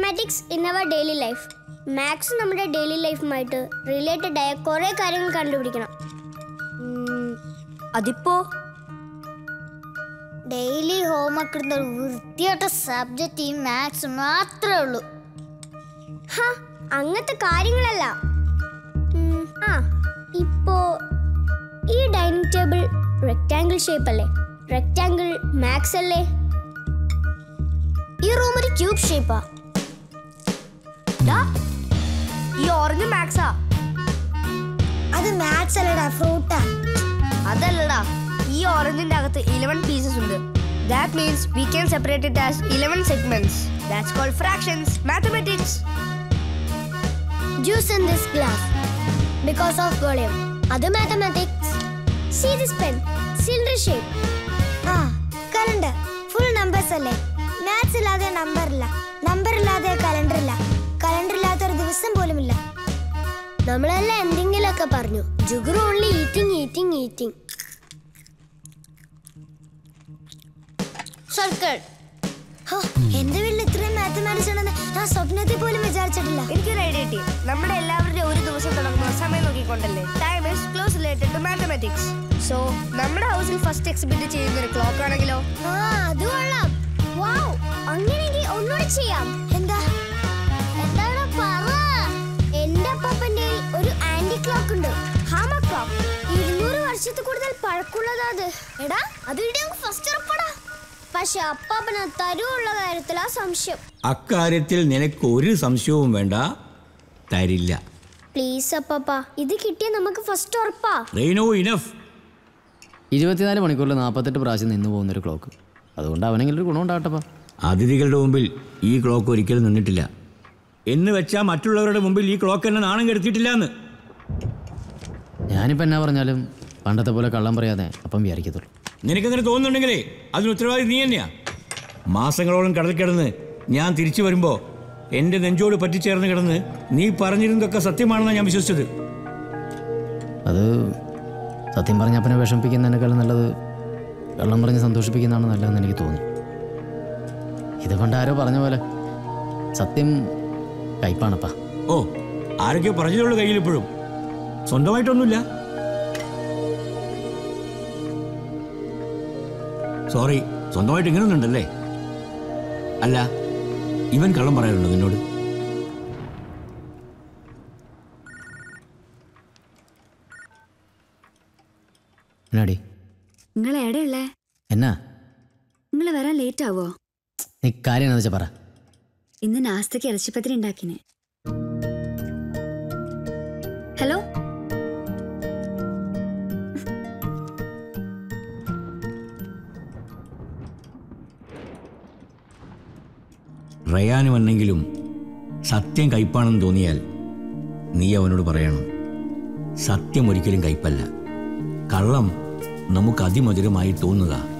mathematics in our daily life maths നമ്മുടെ daily ലൈഫുമായിട്ട് related ആയ കുറേ കാര്യങ്ങൾ കണ്ടുപിടിക്കണം അതിപ്പോ ഡെയിലി ഹോംവർക്ക് ഇടുന്ന ഒരു വൃത്തിയായിട്ട സബ്ജക്റ്റ് ഈ മാത്സ് മാത്രമേ ഉള്ളൂ ഹ, അങ്ങനത്തെ കാര്യങ്ങളല്ല ഉം, ആ ഇപ്പോ ഈ ഡൈനിങ് ടേബിൾ റെക്റ്റാങ്കിൾ ഷേപ്പ് അല്ലേ റെക്റ്റാങ്കിൾ മാക്സ് അല്ലേ ഈ റൂം ഒരു ക്യൂബ് ഷേപ്പാ ഡാ, ഈ ഓറഞ്ച് മാക്സാ അത് മാത്സ് അല്ലടാ ഫ്രൂട്ടാ അതല്ലടാ ഈ ഓറഞ്ചിന്റെ അകത്ത് ഇലവൻ പീസസ് ഉണ്ട് that means we can separate it as eleven segments that's called fractions mathematics juice in this glass because of volume അത് mathematics see this pen cylinder shape ആ കലണ്ടർ ഫുൾ നമ്പേഴ്സ് അല്ലേ maths ഇല്ലാതെ number ഇല്ല number ഇല്ലാതെ calendar ഇല്ല calendar ഇല്ലാത്ത ഒരു ദിവസം പോലും ഇല്ല നമ്മളെല്ലാം എന്തെങ്കിലുമൊക്കെ പറഞ്ഞു ജുഗുറു only eating eating eating circle ഹോ, എന്റെ വീട്ടിൽ ഇത്രയും മാത്തമാറ്റിക്സ് ഉണ്ടെന്ന് ഞാൻ സ്വപ്നത്തിൽ പോലും വിചാരിച്ചിട്ടില്ല എനിക്കൊരു ഐഡിയ കിട്ടി നമ്മുടെ എല്ലാവരുടെയും ഒരു ദിവസം തുടങ്ങുന്ന സമയം നോക്കിക്കൊണ്ടല്ലേ time is close related to mathematics so നമ്മുടെ ഹൗസിൽ ഫസ്റ്റ് എക്സിബിറ്റ് ചെയ്യുന്ന ഒരു ക്ലോക്ക് ആണെങ്കിലോ ആ അത് കൊള്ളാം വാവ് അങ്ങനെയെങ്കിൽ ഒന്നുകൂടെ ചെയ്യാം എന്താ എന്താണ് പറ എന്റെ അപ്പാപ്പന്റെ ഒരു ആന്റി ക്ലോക്ക് ഉണ്ട് ഹാമ ക്ലോക്ക് ഇരുന്നൂറ് വർഷത്തിൽ കൂടുതൽ പഴക്കമുള്ളതാ അത് എടാ അത് ഫസ്റ്റ് ഉറപ്പടാ പക്ഷെ അപ്പാപ്പന് തരുവുള്ള കാര്യത്തിലാ സംശയം അക്കാര്യത്തിൽ നിനക്ക് ഒരു സംശയവും വേണ്ട തരില്ല പ്ലീസ് അപ്പാപ്പ ഇത് കിട്ടിയ നമുക്ക് ഫസ്റ്റ് ഉറപ്പാ റെയിനോ ഇനഫ് ഇരുപത്തിനാല് മണിക്കൂറിൽ നാൽപ്പത്തെട്ട് പ്രാവശ്യം നിന്ന് പോകുന്നൊരു ക്ലോക്ക് അതുകൊണ്ട് അവനെങ്കിലും ഒരു ഗുണം ഉണ്ടാകട്ടപ്പാ അതിഥികളുടെ മുമ്പിൽ ഈ ക്ലോക്ക് ഒരിക്കലും നിന്നിട്ടില്ല എന്ന് വെച്ചാൽ മറ്റുള്ളവരുടെ മുമ്പിൽ ഈ ക്ലോക്ക് എന്നെ നാണം കെടുത്തിയിട്ടില്ല എന്ന് ഞാനിപ്പോൾ എന്നാ പറഞ്ഞാലും പണ്ടത്തെ പോലെ കള്ളം പറയാതെ അപ്പം വിചാരിക്കത്തുള്ളൂ നിനക്കങ്ങനെ തോന്നുന്നുണ്ടെങ്കിലേ അതിന് ഉത്തരവാദി നീ തന്നെയാ മാസങ്ങളോളം കടൽ കിടന്ന് ഞാൻ തിരിച്ചു വരുമ്പോൾ എൻ്റെ നെഞ്ചോട് പറ്റിച്ചേർന്ന് കിടന്ന് നീ പറഞ്ഞിരുന്നതൊക്കെ സത്യമാണെന്നാണ് ഞാൻ വിശ്വസിച്ചത് അത് സത്യം പറഞ്ഞ അപ്പനെ വിഷമിപ്പിക്കുന്നതിനേക്കാളും നല്ലത് കള്ളം പറഞ്ഞ് സന്തോഷിപ്പിക്കുന്നതാണ് നല്ലതെന്ന് എനിക്ക് തോന്നി ഇത് പണ്ട് ആരോ പറഞ്ഞ പോലെ സത്യം കയ്പാണപ്പാ ഓ ആരൊക്കെയോ പറഞ്ഞതുള്ളൂ കയ്യിൽ ഇപ്പോഴും സ്വന്തമായിട്ടൊന്നുമില്ല സോറി സ്വന്തമായിട്ട് ഇങ്ങനൊന്നുണ്ടല്ലേ അല്ല ഇവൻ കള്ളം പറയാറുണ്ടോ നിന്നോട് എന്നാടി നിങ്ങൾ എവിടെയുള്ളേ എന്നാ നിങ്ങൾ വരാൻ ലേറ്റ് ആവോ നീ കാര്യം എന്താ വെച്ചാൽ പറ ഇന്ന് നാസ്തയ്ക്ക് ഇറച്ചിപ്പത്തിരി ഉണ്ടാക്കിനെ ഹലോ റയാന് വന്നെങ്കിലും സത്യം കയ്പാണെന്ന് തോന്നിയാൽ നീ അവനോട് പറയണം സത്യം ഒരിക്കലും കയ്പല്ല കള്ളം നമുക്ക് അതിമധുരമായി തോന്നുക